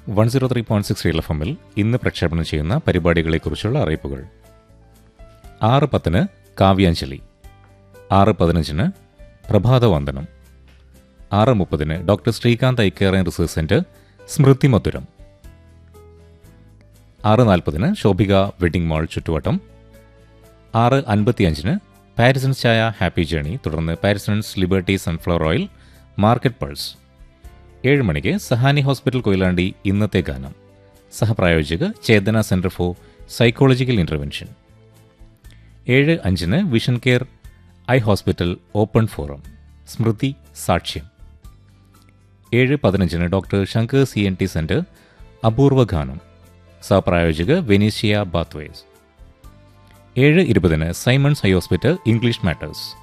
one zero three point six real F എമ്മിൽ ഇന്ന് പ്രക്ഷേപണം ചെയ്യുന്ന പരിപാടികളെക്കുറിച്ചുള്ള അറിയിപ്പുകൾ ആറ് പത്തിന് കാവ്യാഞ്ജലി ആറ് പതിനഞ്ചിന് പ്രഭാതവന്ദനം ആറ് മുപ്പതിന് doctor Srikanth eye care and research centre സ്മൃതി മധുരം ആറ് നാൽപ്പതിന് ശോഭിക വെഡിംഗ് മാൾ ചുറ്റുവട്ടം ആറ് അൻപത്തിയഞ്ചിന് പാരിസൺസ് ചായ ഹാപ്പി ജേണി തുടർന്ന് Parisons liberty sunflower oil market pulse ഏഴ് മണിക്ക് സഹാനി ഹോസ്പിറ്റൽ കൊയിലാണ്ടി ഇന്നത്തെ ഗാനം സഹപ്രായോജക Chetana centre for psychological intervention ഏഴ് അഞ്ചിന് vision care eye hospital open forum സ്മൃതി സാക്ഷ്യം ഏഴ് പതിനഞ്ചിന് doctor Shankar C N T centre അപൂർവ ഗാനം സഹപ്രായോജക വെനീഷ്യ ബാത്വേസ് ഏഴ് ഇരുപതിന് Simons high hospital English matters